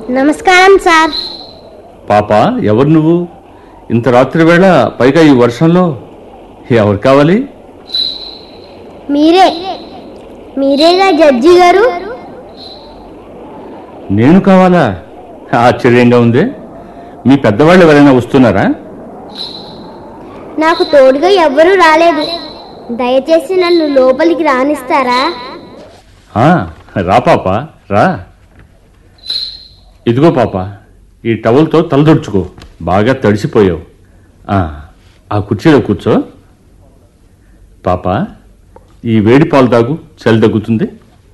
నమస్కారం సార్ పాప ఎవరు నువ్వు ఇంత రాత్రి వేళ పైగా ఈ వర్షంలో ఎవరు కావాలి మీరే మీరేగా జడ్జి గారు నేను కావాలా ఆశ్చర్యంగా ఉంది మీ పెద్దవాళ్ళు ఎవరైనా వస్తున్నారా నాకు తోడుగా ఎవ్వరూ రాలేదు దయచేసి నన్ను లోపలికి రానిస్తారా ఆ, రా పాప రా ఇదిగో పాప ఈ టవల్తో తలదొడుచుకో బాగా తడిసిపోయావు ఆ, ఆ కుర్చీలో కూర్చో పాప ఈ వేడి పాలు తాగు చలి తగ్గుతుంది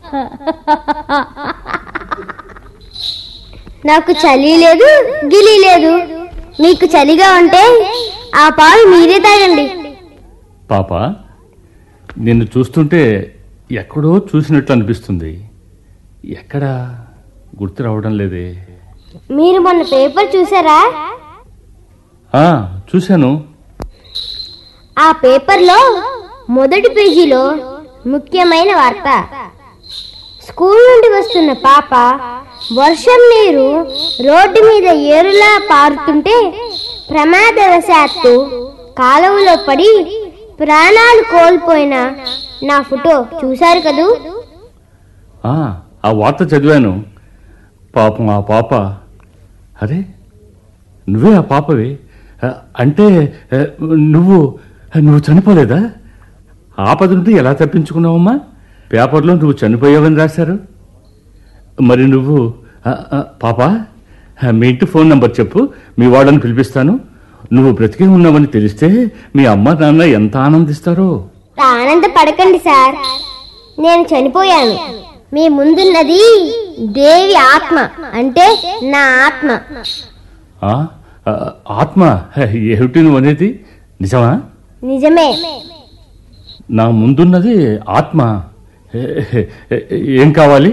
నాకు చలి లేదు గిలి లేదు మీకు చలిగా ఉంటే ఆ పాలు మీరే తాగండి పాప నిన్ను చూస్తుంటే ఎక్కడో చూసినట్లు అనిపిస్తుంది ఎక్కడా గుర్తు రావడం లేదే మీరు మొన్న పేపర్ చూసారా ఆ, చూశాను ఆ పేపర్లో మొదటి పేజీలో ముఖ్యమైన వార్త స్కూల్ నుండి వస్తున్న పాప వర్షం నీరు రోడ్డు మీద ఏరులా పారుతుంటే ప్రమాదవశాత్తు కాలువలో పడి ప్రాణాలు కోల్పోయిన నా ఫోటో చూశారు కదూ ఆ, ఆ వార్త చదివాను పాపం ఆ పాప అరే నువ్వే ఆ పాపవే ఆ, అంటే ఆ, నువ్వు నువ్వు చనిపోలేదా ఆపద నుండి ఎలా తప్పించుకున్నావమ్మా పేపర్లో నువ్వు చనిపోయావని రాశారు మరి నువ్వు ఆ, ఆ, పాప ఆ, మీ ఇంటి ఫోన్ నంబర్ చెప్పు మీ వాళ్ళని పిలిపిస్తాను నువ్వు బ్రతికే ఉన్నావని తెలిస్తే మీ అమ్మ నాన్న ఎంత ఆనందిస్తారో ఆనంద పడకండి సార్ నేను చనిపోయాను మీ ముందున్నది దేవి ఆత్మ అంటే నా ఆత్మ ఆ, ఆ, ఆత్మ ఏమిటి నువ్వు అనేది నిజమా నిజమే నా ముందున్నది ఆత్మ ఏ- ఏ- ఏం కావాలి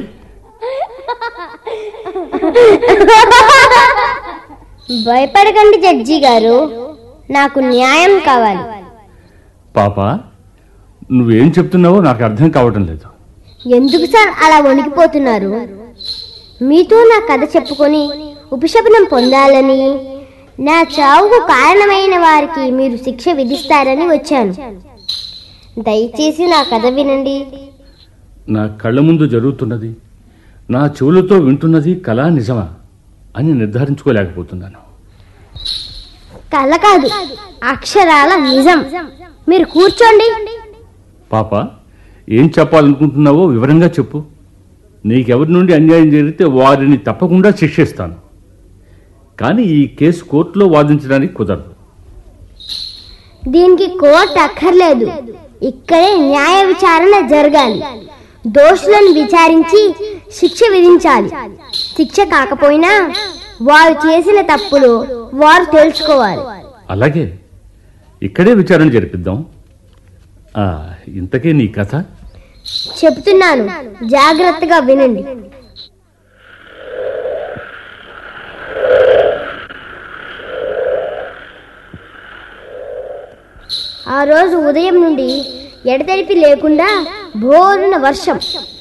భయపడకండి జడ్జి గారు నాకు న్యాయం కావాలి పాప నువ్వేం చెప్తున్నావో నాకు అర్థం కావటం లేదు ఎందుకు సార్ అలా వణికిపోతున్నారు మీతో నా కథ చెప్పుకొని ఉపశమనం పొందాలని నా చావుకు కారణమైన వారికి మీరు శిక్ష విధిస్తారని వచ్చాను దయచేసి నా కథ వినండి నా కళ్ళ ముందు జరుగుతున్నది నా చెవులతో వింటున్నది కళా నిజమా అని నిర్ధారించుకోలేకపోతున్నాను కల కాదు అక్షరాల నిజం మీరు కూర్చోండి పాప ఏం చెప్పాలనుకుంటున్నావో వివరంగా చెప్పు నీకెవరి నుండి అన్యాయం జరిగితే వారిని తప్పకుండా శిక్షిస్తాను కానీ ఈ కేసు కోర్టులో వాదించడానికి కుదరదు దీనికి కోర్టు అక్కర్లేదు ఇక్కడే న్యాయ విచారణ జరగాలి దోషులను విచారించి శిక్ష విధించాలి శిక్ష కాకపోయినా వారు చేసిన తప్పులు వారు తెలుసుకోవాలి అలాగే ఇక్కడే విచారణ జరిపిద్దాం ఆ, ఇంతకే నీ కథ చెప్తున్నాను జాగ్రత్తగా వినండి ఆ రోజు ఉదయం నుండి ఎడతెరిపి లేకుండా భోరున వర్షం